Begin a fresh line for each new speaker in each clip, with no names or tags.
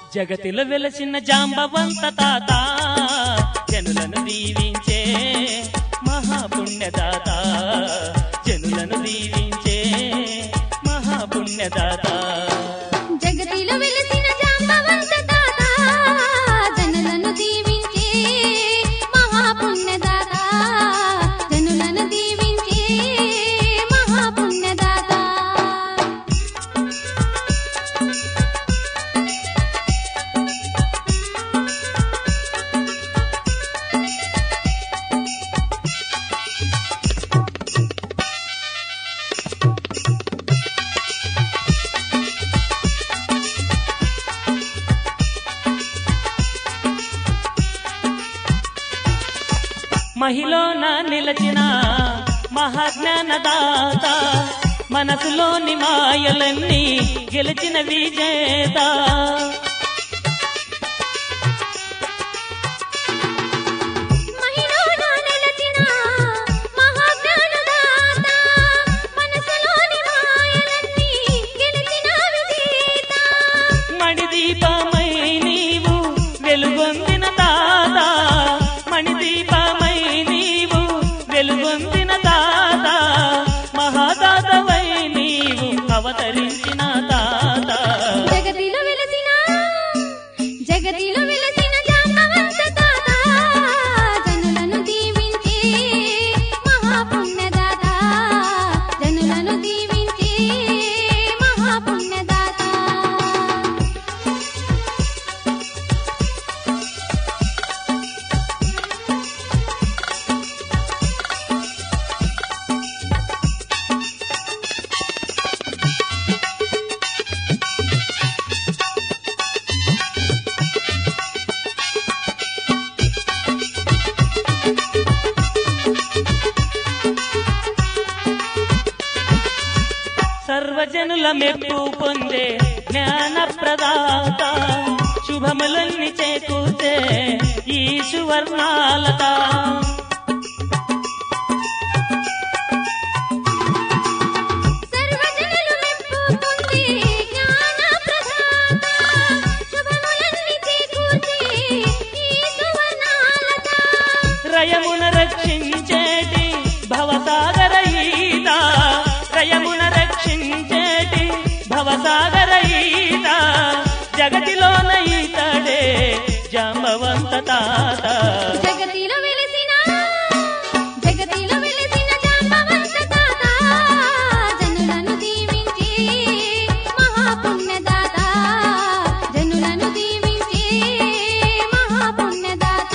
జగతిలో వెలసిన జాంబవంత తాత జనులను దీవించే మహాపుణ్యదాత జనులను దీవించే మహాపుణ్యదాత
జగతిలో వెలసిన జాంబవంత తాత జనులను దీవించే మహాపుణ్యదాత జనులను దీవించే మహాపుణ్యదాత
మహిళన నిలచిన మహాజ్ఞానదాత మనసులోని మాయలన్నీ గెలిచిన విజేత
మహిళన నిలచిన మహాజ్ఞానదాత మనసులోని మాయలన్నీ గెలిచిన విజేత
మణిదీపమై నీవు వెలుగొందిన తాత మణిదీపమై నీవు వెలుగొందిన తాత మహాదాతవై నీవు అవతరించిన తాత
జగతిలో వెలసిన జగతిలో వెలసిన జాంబవంత తాత జనులను దీవించే మహాపుణ్యదాత జనులను దీవించే మహాపుణ్యదాత
సర్వజనుల మెప్పు పొందే జ్ఞాన ప్రదాత శుభములన్నీ చేకూర్చే ఈ సువర్ణాలత
సర్వజనులు మెప్పు పొందే జ్ఞాన ప్రదాత శుభములన్నీ చేకూర్చే ఈ సువర్ణాలత
రయమున రక్షించేటి భవసాగర ఈత రయమున రక్షించేటి భవసాగర ఈత జగతిలోన ఈతడే జాంబవంత తాత
జగతిలో వెలిసిన జగతిలో వెలిసిన జాంబవంత తాత జనులను దీవించే మహాపుణ్యదాత జనులను దీవించే మహాపుణ్యదాత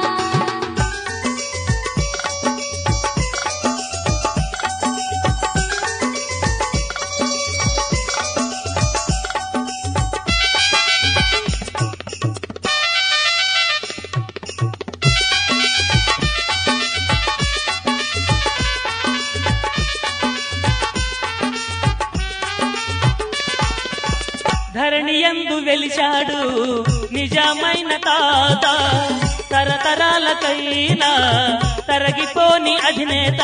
ధరణియందు వెలిశాడు నిజమైన తాత తరతరాలకైనా తరగిపోని అధినేత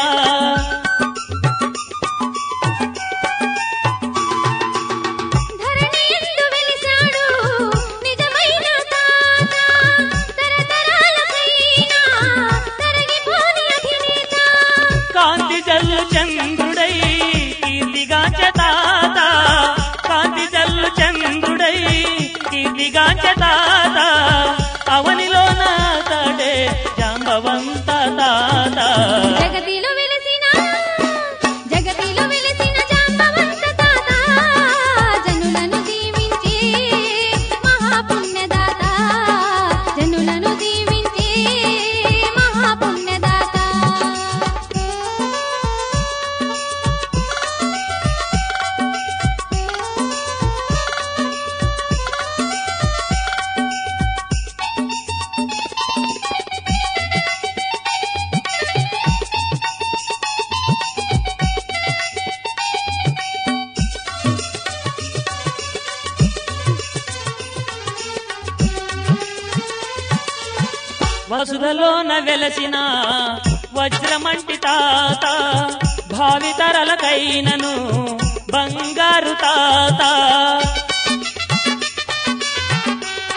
ధరణియందు వెలిశాడు నిజమైన తాత తరతరాలకైనా తరగిపోని అధినేత
కాంతి జల్లు చంద్రుడై కీర్తిగాంచ తాత కాంతి జల్లు చంద్రుడై కీర్తిగాంచ తాత అవనిలో నాతడే జాంబవంత తాత
జగతిలో వెలిసిన జగతిలో వెలిసిన జాంబవంత తాత జనులను దీవించే మహాపుణ్యదాత జనులను దీవించే మహాపుణ్యదాత
వసుధలోన వెలసిన వజ్రమంటి తాత భావితరలకైనను బంగారు తాత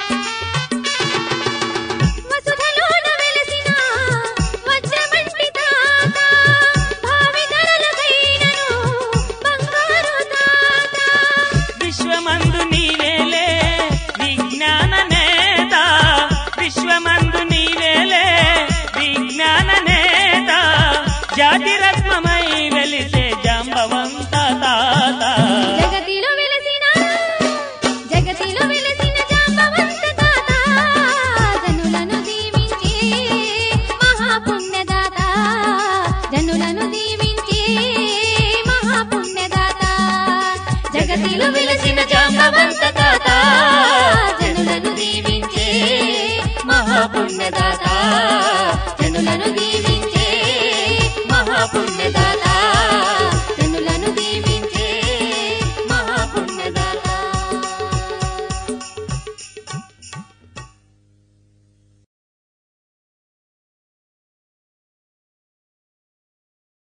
జగతిలో వెలసిన జాంబవంత తాత జనులను దీవించే మహాపుణ్యదాత జనులను దీవించే మహాపుణ్యదాత